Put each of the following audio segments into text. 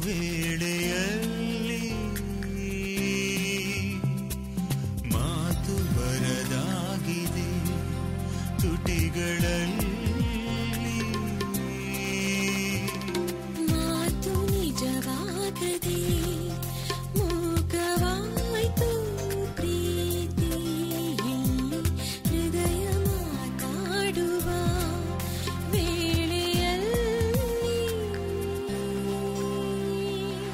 ವೇಳೆಯಲ್ಲಿ ಮಾತು ಬರದಾಗಿದೆ ತುಟಿಗಳಲ್ಲಿ ಮಾತು ನಿಜವಾಗದೆ ಮೂಕವಾಯ್ತು ಪ್ರೀತಿ ಎಲ್ಲಿ ಹೃದಯ ಮಾತಾಡುವ ವೇಳೆಯಲ್ಲಿ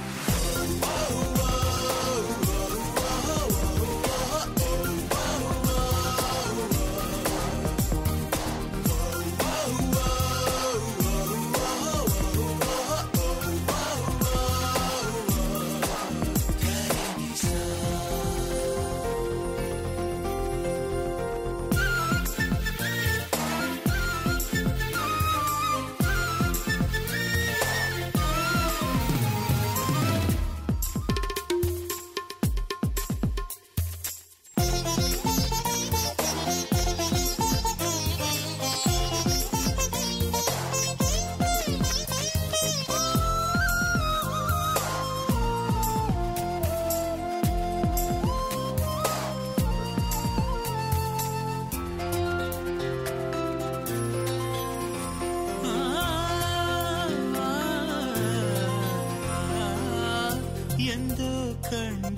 ಎಂದು ಕಂಡ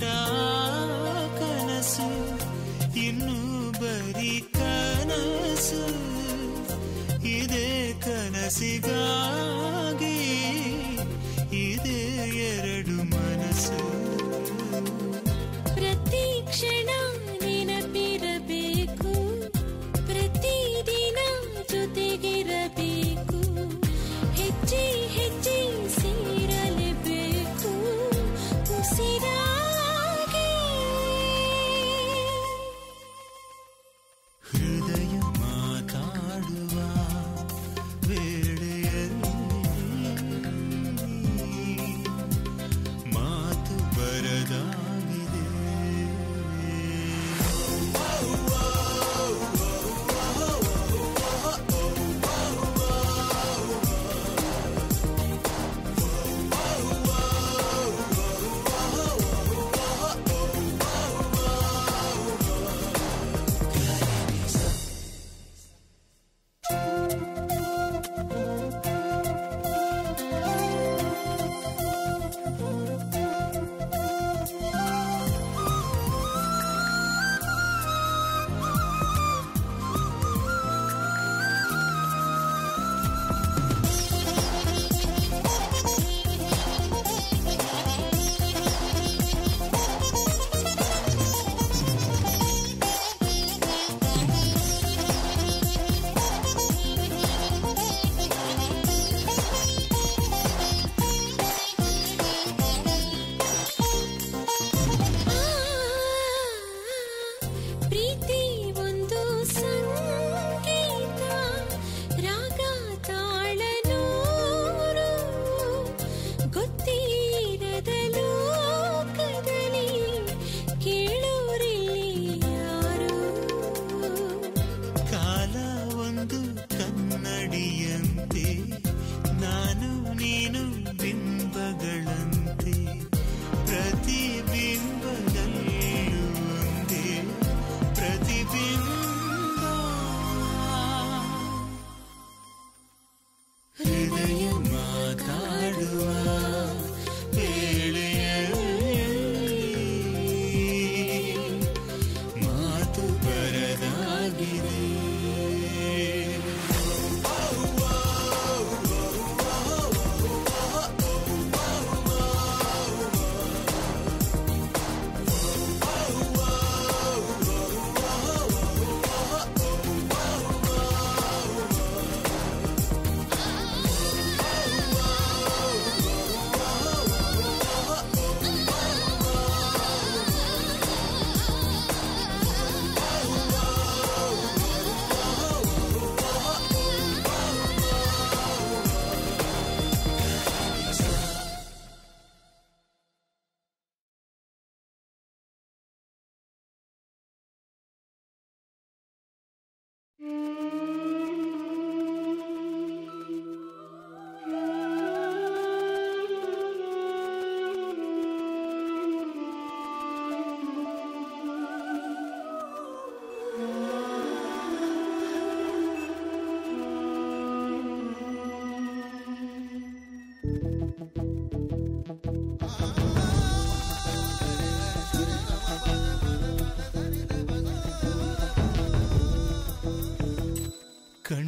ಕನಸು ಇನ್ನು ಬರೀ ಕನಸು ಇದೇ ಕನಸಿಗಾಗಿ ಇದೇ ಎರಡು ಮನಸ್ಸು ಪ್ರತಿ ಕ್ಷಣ ನೆನಪಿರಬೇಕು ಪ್ರತಿದಿನ ಜೊತೆಗಿರಬೇಕು ಹೆಜ್ಜೆ ಹೆಜ್ಜೆ ಸೇರಲೇಬೇಕು ಉಸಿರಾಗಿ ಹೃದಯ ಮಾತಾಡುವ ವೇಳೆಯಲ್ಲಿ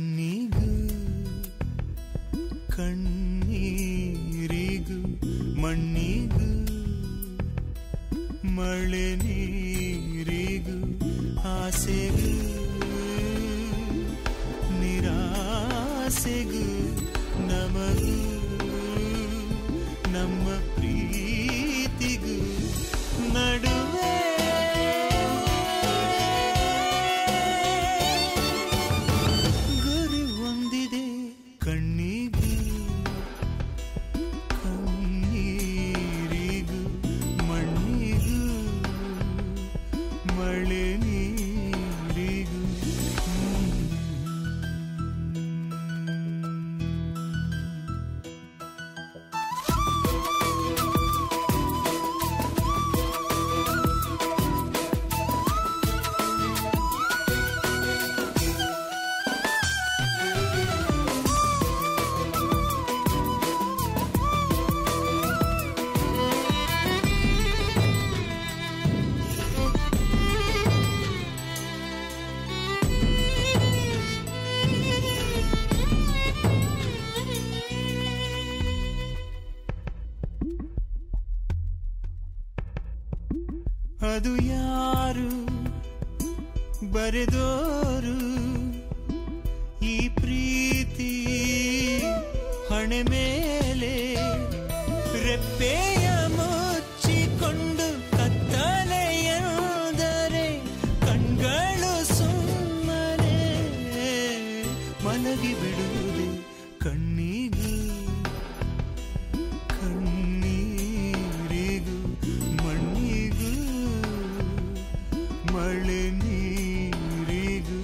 ಕಣ್ಣಿಗೂ ಕಣ್ಣೀರಿಗೂ ಮಣ್ಣಿಗೂ ಮಳೆ ನೀರಿಗೂ ಆಸೆಗೂ ನಿರಾಸೆಗೂ ನಮಗೂ ನಮ್ಮ ಪ್ರೀತಿಗೂ ನಡುವೆ ಗುರಿ ಒಂದಿದೆ ಕಣ್ಣಿಗೂ ಕಣ್ಣೀರಿಗೂ ಮಣ್ಣಿಗೂ ಮಳೆ ನೀರಿಗೂ ಅದು ಯಾರು ಬರೆದೋರು ಈ ಪ್ರೀತಿ ಹಣೆ ಮೇಲೆ ರೆಪ್ಪೆಯ ಮುಚ್ಚಿಕೊಂಡು ಕತ್ತಲೆಯಂದರೆ ಕಣ್ಗಳು ಸುಮ್ಮನೆ ಮಲಗಿ ಬಿಡುವುದೇ ಕಣ್ಣಿಗೂ ಕಣ್ಣೀರಿಗೂ ಮಣ್ಣಿಗೂ ಮಳೆ ನೀರಿಗೂ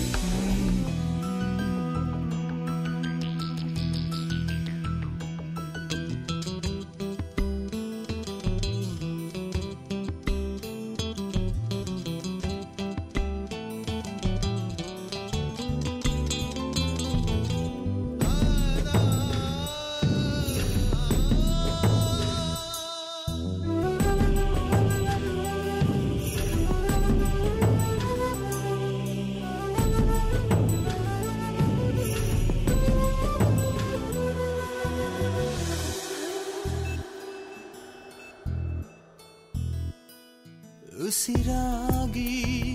ಉಸಿರಾಗಿ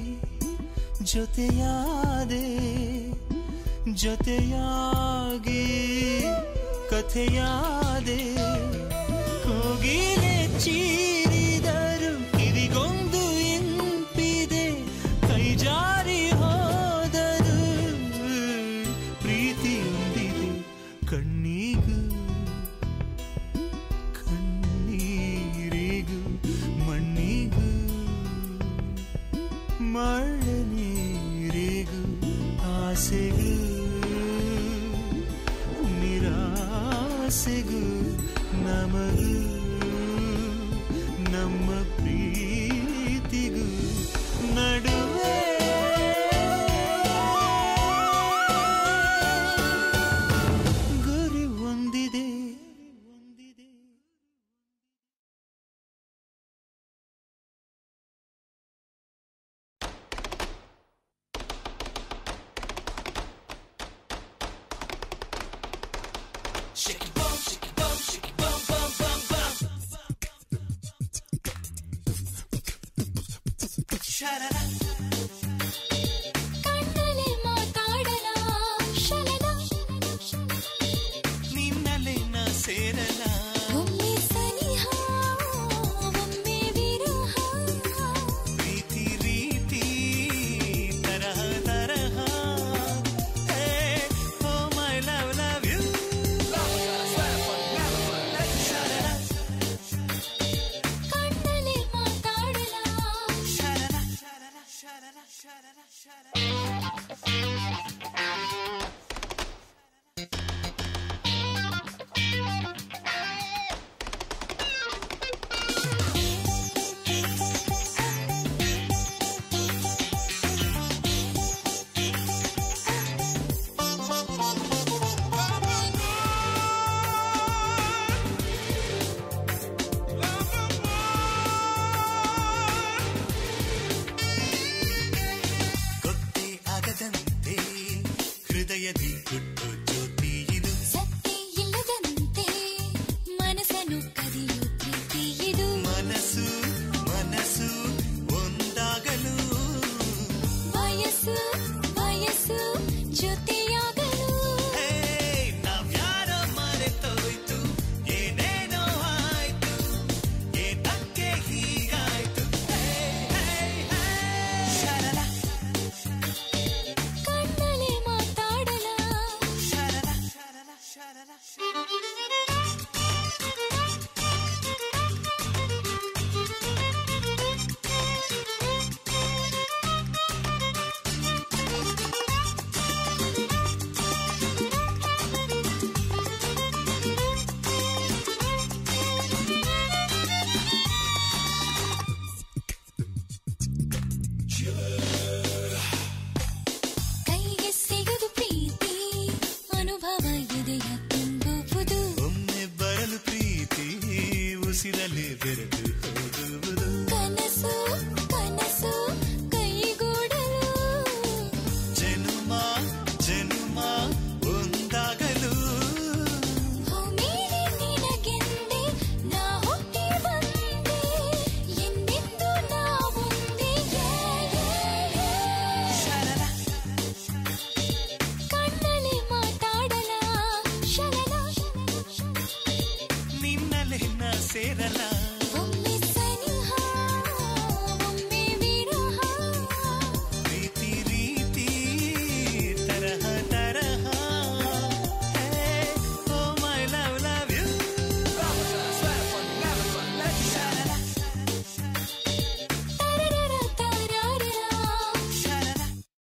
ಜೊತೆಯಾದೆ ಜೊತೆಯಾಗಿ ಕಥೆಯಾದೆ ಕೋಗಿಲೆ ಚೀರಿದರು ಕಿವಿಗೊಂದು ಇಂಪಿದೆ ಕೈ ಜಾರಿ ಹೋದರು ಪ್ರೀತಿಯೊಂದಿದೆ ಕಣ್ಣಿಗೂ ಕಣ್ಣೀರಿಗೂ ಮಣ್ಣಿಗೂ ಮಳೆ ನೀರಿಗೂ ಆಸೆಗೂ ನಿರಾಸೆಗೂ ನಮಗೂ ನಮ್ಮ ಪ್ರೀತಿಗೂ ನಡುವೆ ಗುರಿ ಒಂದಿದೆ ಒಂದಿದೆ ಕಣ್ಣಲ್ಲಿ ಮಾತಾಡಲ ಶಲನ ನಿನ್ನಲೆ ನಾ ಸೇರಲ ಒಮ್ಮೆ ಸನಿಹ ಒಮ್ಮೆ ವಿರಹ ಪ್ರೀತಿ ರೀತಿ ತರಹ ತರಹ oh my love love you ಹುಟ್ಟು ಜ್ಯೋತಿ ಇದು ಸತ್ತಿ ಇಲ್ಲದಂತೆ ಮನಸ್ಸನ್ನು ಕದಿಯು ಪ್ರೀತಿ ಇದು ಮನಸ್ಸು ಮನಸ್ಸು ಒಂದಾಗಲು ವಯಸ್ಸು ವಯಸ್ಸು ಜೊತೆಯಾಗಲು ಹೇ, ನಾವ್ಯಾರೋ ಮರೆತೋಯ್ತು ಏನೇನೋ ಆಯ್ತು ಏತಕ್ಕೆ ಹೀಗಾಯ್ತು ಹೇ, ಹೇ, ಹೇ. ಶರಲ ಕಣ್ಣಲ್ಲಿ ಮಾತಾಡಲ ಶರಲ ಶರಲ ಶರಲ ಕೈಗೆ ಸಿಗದು ಪ್ರೀತಿ ಅನುಭವ ಇದೆಯ ತುಂಬುವುದು ಒಮ್ಮೆ ಬರಲು ಪ್ರೀತಿ ಉಸಿರಲ್ಲಿ ಬೆರೆತು ಹೋಗುವುದು ಕನಸು ಕನಸು ಕೈಗೂಡಲು ಜನುಮ ಜನುಮ ಒಂದಾಗಲು ಭೂಮಿಲಿ ನಿನಗೆಂದೇ ನಾ ಹುಟ್ಟಿ ಬಂದೆ ಎಂದೆಂದು ನಾವೊಂದೇ ಶರಲ ಕಣ್ಣಲ್ಲಿ ಮಾತಾಡಲ ಶರಣ ನಿನ್ನಲೆ ನಾ ಸೇರಲ ಒಮ್ಮೆ ಸನಿಹ ಒಮ್ಮೆ ವಿರಹ ಪ್ರೀತಿ ರೀತಿ ತರಹ ತರಹ oh my love love you ತರರರ ತರರರ ಶರಲ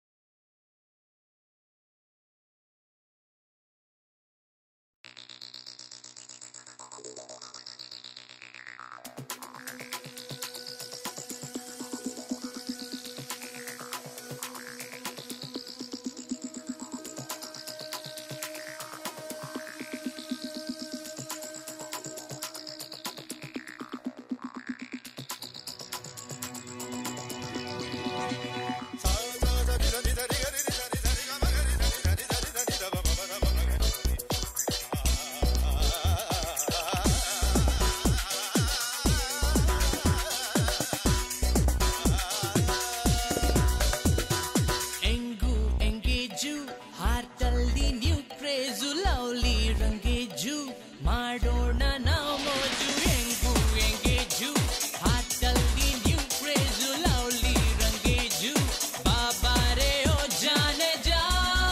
ಎಂಗು ಎಂಗೇಜು ಹಾರ್ಟಲ್ಲಿ ನ್ಯೂ ಕ್ರೇಜು ಲವ್ಲಿ ರಂಗೇಜು ಮಾಡೋಣ ನಾವು ಮೋಜು ಎಂಗು ಎಂಗೇಜು ಹಾರ್ಟಲ್ಲಿ ನ್ಯೂ ಕ್ರೇಜು ಲವ್ಲಿ ರಂಗೇಜು ಬಾಬಾರೆ ಓ ಜಾನೆ ಜಾ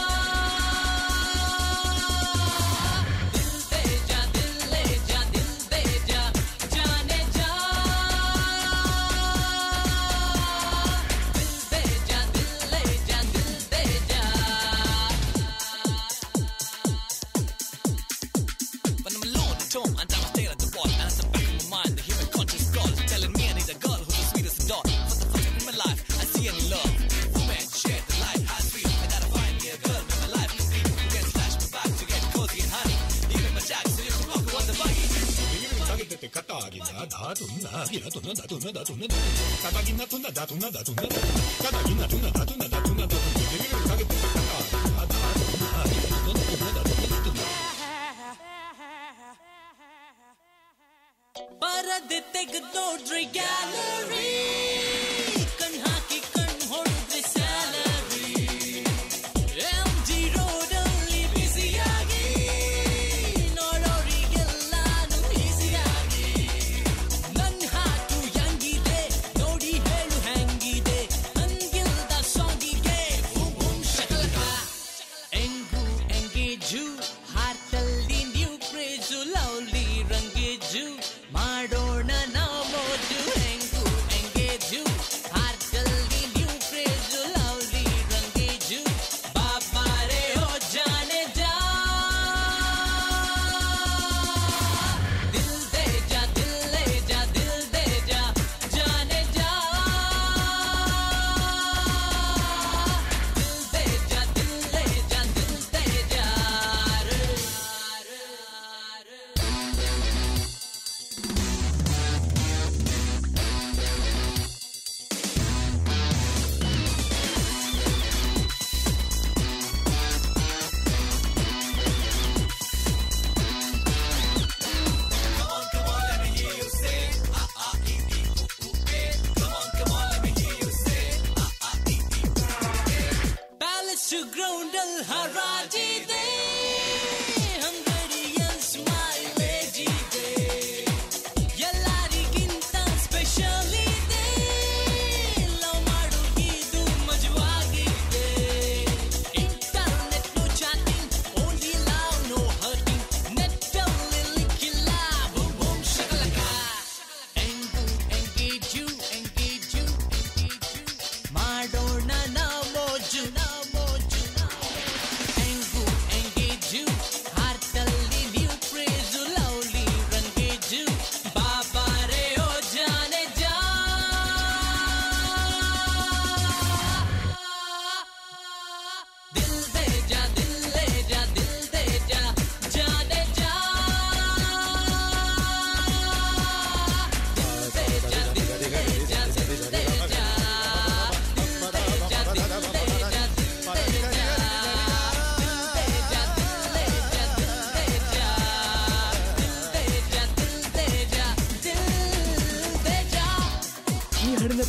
ದಿಲ್ ದೇ ಜಾ ದಿಲ್ ಲೇ ಜಾ ದಿಲ್ ದೇ ಜಾ ಜಾನೆ ಜಾ दिल दे जा दिल ले जा दिल दे जा When I'm alone at home and I stare at the wall And at the back of my mind the human conscious call Telling me I need a girl who's the sweetest doll For the first time in my life I see any love Woman, share the light, how sweet I gotta find me a girl with my life complete Who can slash my back to get cozy and honey Even my jack so you can walk on the buggy 사기때 까딱이나 다둔나 기나 둔나 다둔나 다둔나 까딱이나 둔나 다둔나 다둔나 까딱이나 둔나 다둔나 다둔나 다둔나 여기를 사기때 까딱이나 다둔나 기나 둔나 다둔나 다둔나 ಪರದೆ ತೆಗೆದೋಡ್ರಿ gallery ಕಣ್ ಹಾಕಿ ಕಣ್ ಹೊಡೆದ್ರಿ salary M G ರೋಡಲ್ಲಿ ಬಿಸಿಯಾಗಿ ನೋಡೋರಿಗೆಲ್ಲಾನು ಈಸಿಯಾಗಿ ನನ್ ಹಾಟು ಹೆಂಗಿದೆ ನೋಡಿ ಹೇಳು ಹೆಂಗಿದೆ ನನ್ಗಿಲ್ದ ಸಾಂಗಿಗೆ ಬೂಮ್ ಬೂಮ್ ಶಕಲಕ ಎಂಗು ಎಂಗೇಜು ಹಾರ್ಟಲ್ಲಿ ನ್ಯೂ ಕ್ರೇಜು ಲವ್ಲಿ ರಂಗೇಜು ಮಾಡೋಣ ನಾವು ಮೋಜು ಎಂಗು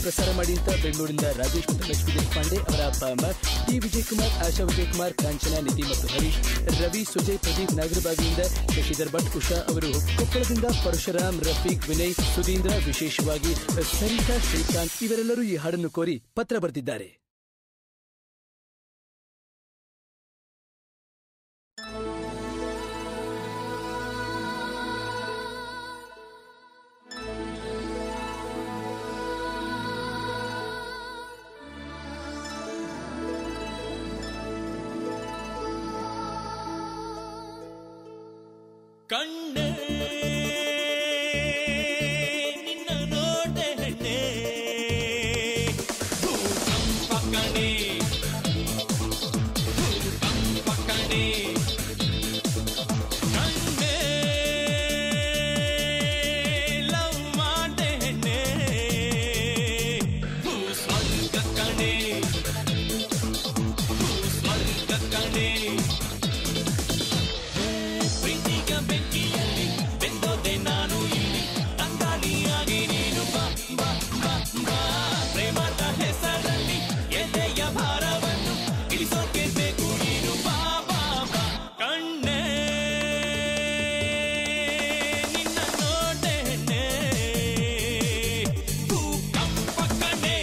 ಪ್ರಸಾರ ಮಾಡಿ ಅಂತ ಬೆಂಗಳೂರಿನಿಂದ ರಾಜೇಶ್ ಮತ್ತು ಲಕ್ಷ್ಮೀ ದೇಶಪಾಂಡೆ ಅವರ ಅಪ್ಪ ಅಮ್ಮ ಟಿ ವಿಜಯಕುಮಾರ್ ಆಶಾ ವಿಜಯಕುಮಾರ್ ಕಾಂಚನ ನಿಧಿ ಮತ್ತು ಹರೀಶ್ ರವಿ ಸುಜಯ್ ಪ್ರದೀಪ್ ನಾಗರಬಾಗಿಯಿಂದ ಶಶಿಧರ್ ಭಟ್ ಉಷಾ ಅವರು ಕೊಪ್ಪಳದಿಂದ ಪರಶುರಾಮ್ ರಫೀಕ್ ವಿನಯ್ ಸುಧೀಂದ್ರ ವಿಶೇಷವಾಗಿ ಸರಿತಾ ಶ್ರೀಕಾಂತ್ ಇವರೆಲ್ಲರೂ ಈ ಹಾಡನ್ನು ಕೋರಿ ಪತ್ರ ಬರೆದಿದ್ದಾರೆ ಕಣ್ಣೆ ನಿನ್ನ ನೋಟೆ ಹೆಣ್ಣೆ ಭೂಕಂಪ ಕಣೆ ಭೂಕಂಪ ಕಣೆ ಕಣ್ಣೆ ಲವ್ ಮಾಡೆ ಹೆಣ್ಣೆ ಭೂ ಸ್ವರ್ಗ ಕಣೆ ಭೂ ಸ್ವರ್ಗ ಕಣೆ ಪ್ರೀತಿಗ ಬೆಂಕಿಯಲ್ಲಿ ಬೆಂದೋದೆ ನಾನು ಇಲ್ಲಿ ತಂಗಾಳಿಯಾಗಿ ನೀನು ಬಾ ಬಾ ಬಾ ಬಾ ಪ್ರೇಮದ ಹೆಸರಲ್ಲಿ ಎದೆಯ ಭಾರವನ್ನು ಇಳಿಸೋಕೆ ಬೇಕು ನೀನು ಬಾ ಬಾ ಬಾ ಕಣ್ಣೆ ನಿನ್ನ ನೋಟೆ ಹೆಣ್ಣೆ ಭೂಕಂಪ ಕಣೆ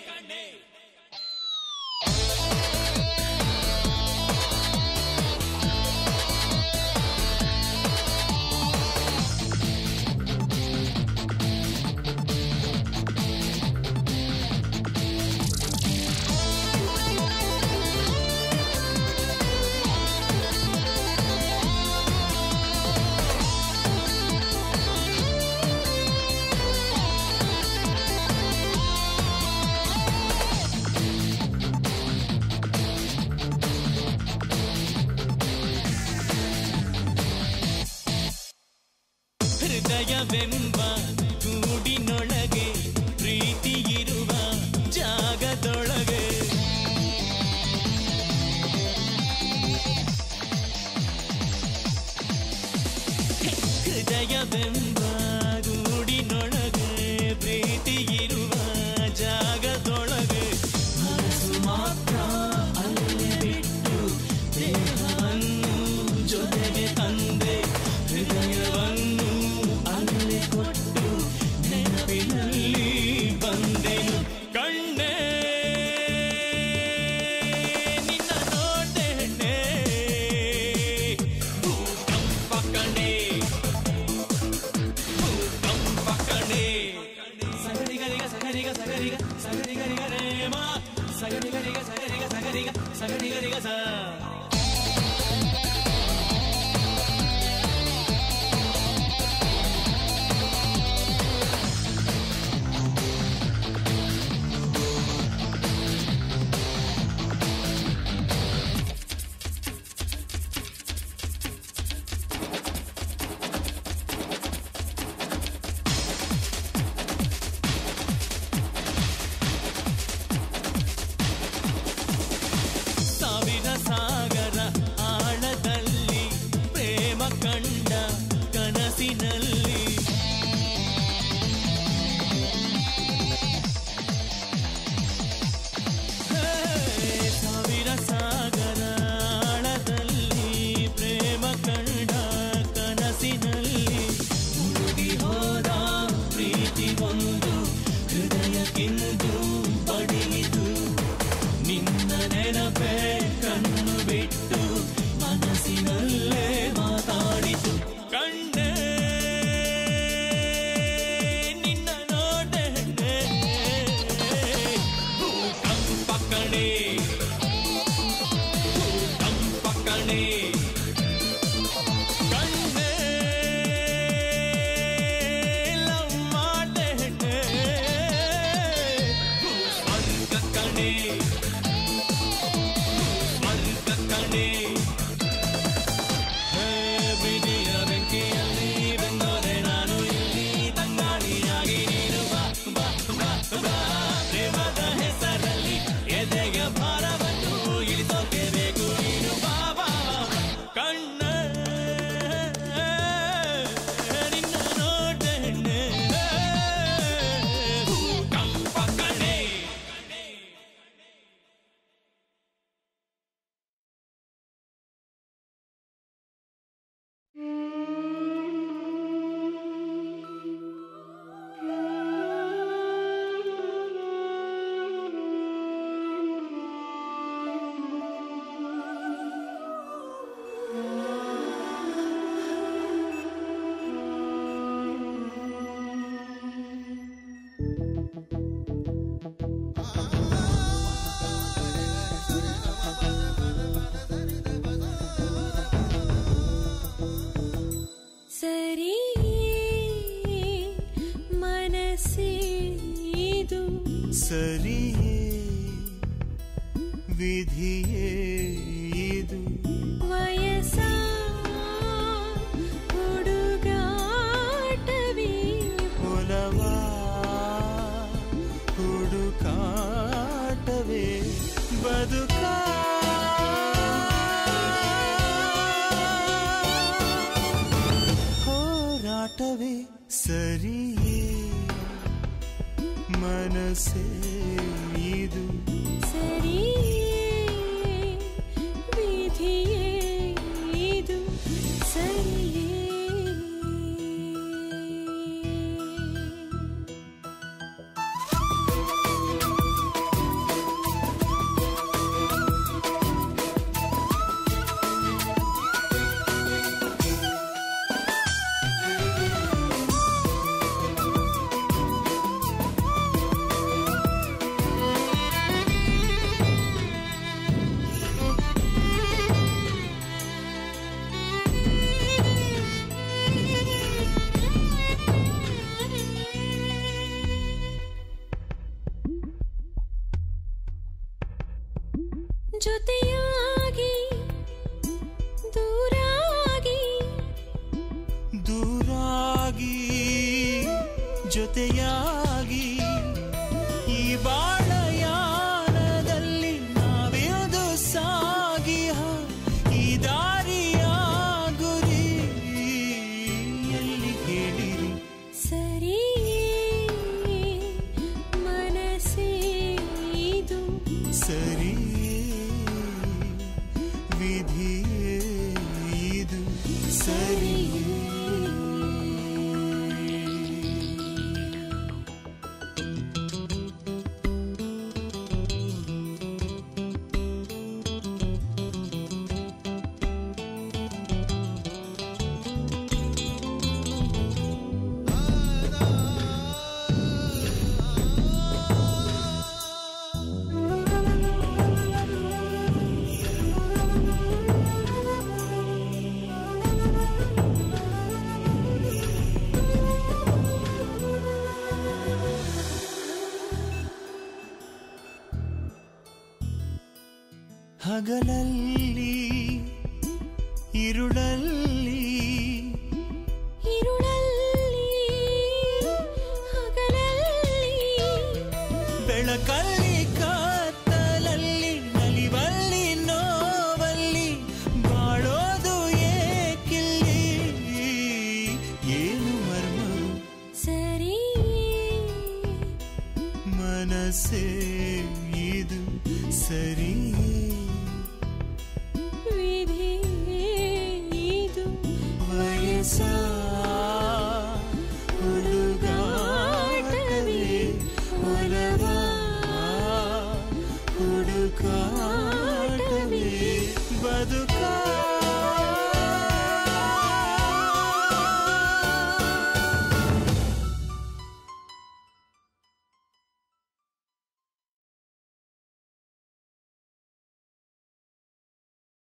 ಹೃದಯವೆಂಬ ಗೂಡಿನೊಳಗೆ ಪ್ರೀತಿ ಇರುವ ಜಾಗದೊಳಗೆ ಹೃದಯವೆಂಬ ಗೂಡಿನೊಳಗೆ ಪ್ರೀತಿ ಇರುವ ಜಾಗದೊಳಗೆ ಮನಸ್ಸು ಮಾತ್ರ ಅಲ್ಲೇ ಬಿಟ್ಟು ದೇಹವನ್ನು ಜೊತೆಗೆ ತಂದೆ ಹೃದಯವನ್ನು ಅಲ್ಲೇ ಕೊಟ್ಟು ನೆನಪಿನಲ್ಲಿ ಸರಿಯೇ ವಿಧಿಯೇ ಇದು ವಯಸ್ಸ ಹುಡುಗಾಟವೇ ಒಲವ ಹುಡುಕಾಟವೇ ಬದುಕ ಹೋರಾಟವೇ ಸರಿಯೇ ಮನಸ್ಸೇ ಇದು ಸರಿಯೇ ವಿಧಿಯೇ ಇದು ಸರಿಯೇ ಜೊತೆಯಾಗಿ ದೂರಾಗಿ ದೂರಾಗಿ ಜೊತೆಯಾಗಿ ಈ ಬಾಳಯಾನದಲ್ಲಿ ನಾವಿರುವುದು ಸಾಗಿಹ ಈ ದಾರಿಯ ಗುರಿ ಎಲ್ಲಿ ಹೇಳಿರಿ ಸರಿಯೇ ಮನಸ್ಸೇ ಇದು ಸರಿ ವಿಧಿಯೇ ಇದು ಸರಿಯೇ ಹಗಲಲ್ಲಿ ഇരുಳಲ್ಲಿ